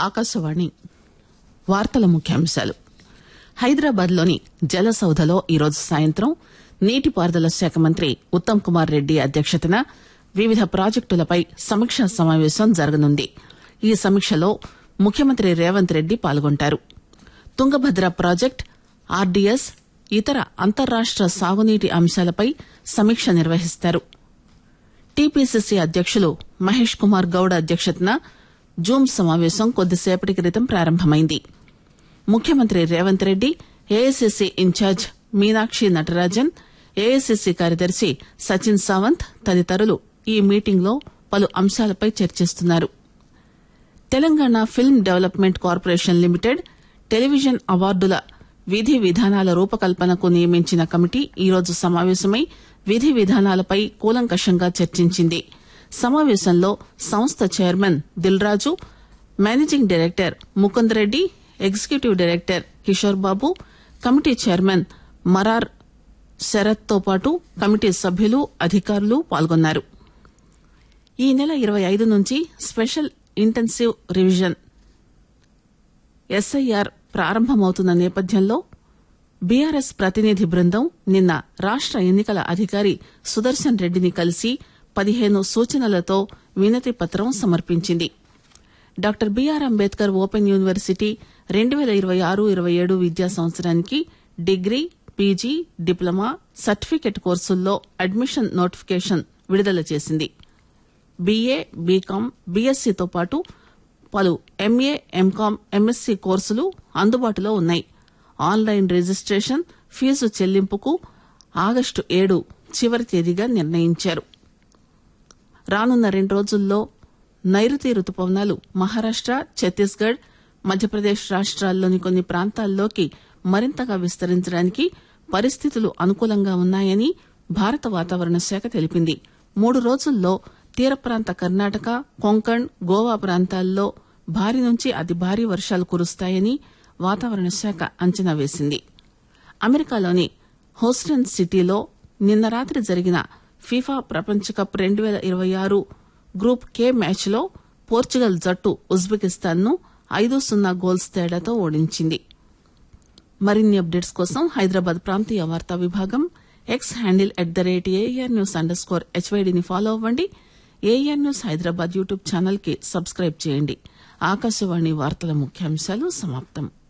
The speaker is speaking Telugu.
ఆకాశవాణి వార్తల ముఖ్యాంశాలు హైదరాబాద్ లోని జలసౌధలో ఈరోజు సాయంత్రం నీటిపారుదల శాఖ మంత్రి ఉత్తమ్ కుమార్ రెడ్డి అధ్యక్షతన వివిధ ప్రాజెక్టులపై సమీక్షా సమావేశం జరగనుంది ఈ సమీక్షలో ముఖ్యమంత్రి రేవంత్ రెడ్డి పాల్గొంటారు తుంగభద్ర ప్రాజెక్టు ఆర్డీఎస్ ఇతర అంతర్రాష్ట సాగునీటి అంశాలపై సమీక్ష నిర్వహిస్తారు టీపీసీసీ అధ్యకులు మహేష్ కుమార్ గౌడ్ అధ్యక్షతన జూమ్ సమావేశం కొద్దిసేపటి క్రితం ప్రారంభమైంది ముఖ్యమంత్రి Revanth Reddy AICC in charge Meenakshi Natarajan AICC కార్యదర్శి సచిన్ సావంత్ తదితరులు ఈ మీటింగ్లో పలు అంశాలపై చర్చిస్తున్నారు Telangana film development corporation limited television అవార్డుల విధి విధానాల రూపకల్పనకు నియమించిన కమిటీ ఈరోజు సమావేశమై విధి విధానాలపై కూలంకషంగా చర్చించింది సమావేశంలో సంస్థ chairman Dil Raju managing director Mukund Reddy executive director Kishore Babu committee chairman Marar Sarath తో పాటు కమిటీ సభ్యులు అధికారులు పాల్గొన్నారు ఈ నెల ఇరవై ఐదు నుంచి స్పెషల్ ఇంటెన్సివ్ రివిజన్ ఎస్ఐఆర్ ప్రారంభమవుతున్న నేపథ్యంలో బీఆర్ఎస్ ప్రతినిధి బృందం నిన్న రాష్ట ఎన్నికల అధికారి సుదర్శన్ రెడ్డిని కలిసి పదిహేను సూచనలతో వినతి పత్రం సమర్పించింది doctor BR Ambedkar open university రెండు పేల ఇరవై ఆరు ఇరవై ఏడు విద్యా సంవత్సరానికి డిగ్రీ పీజీ డిప్లొమా సర్టిఫికెట్ కోర్సుల్లో అడ్మిషన్ నోటిఫికేషన్ విడుదల చేసింది బీఏ బీకాం బీఎస్సీతో పాటు పలు ఎంఏ ఎంకాం ఎంఎస్సీ కోర్సులు అందుబాటులో ఉన్నాయి ఆన్లైన్ రిజిస్ట్రేషన్ ఫీజు చెల్లింపుకు ఆగస్టు ఏడు చివరి తేదీగా నిర్ణయించారు రానున్న రెండు రోజుల్లో నైరుతి రుతుపవనాలు మహారాష్ట ఛత్తీస్గఢ్ మధ్యప్రదేశ్ రాష్ట్రాల్లోని కొన్ని ప్రాంతాల్లోకి మరింతగా విస్తరించడానికి పరిస్థితులు అనుకూలంగా ఉన్నాయని భారత వాతావరణ శాఖ తెలిపింది మూడు రోజుల్లో తీర ప్రాంత కర్ణాటక కొంకణ్ గోవా ప్రాంతాల్లో భారీ నుంచి అతి భారీ వర్షాలు కురుస్తాయని వాతావరణ శాఖ అంచనా వేసింది అమెరికాలోని హోస్టన్ సిటీలో నిన్న రాత్రి జరిగిన ఫీఫా ప్రపంచ కప్ రెండు పేల ఇరవై ఆరు గ్రూప్ కే మ్యాచ్లో పోర్చుగల్ జట్టు ఉజ్బెకిస్తాన్ ను ఐదు సున్నా గోల్స్ తేడాతో ఓడించింది మరిన్ని అప్డేట్స్ కోసం హైదరాబాద్ ప్రాంతీయ వార్తా విభాగం X handle at the rate air news underscore హెచ్వైడిని ఫాలో అవ్వండి air news Hyderabad YouTube channel కి సబ్స్క్రైబ్ చేయండి ఆకాశవాణి వార్తల ముఖ్యాంశాలు సమాప్తం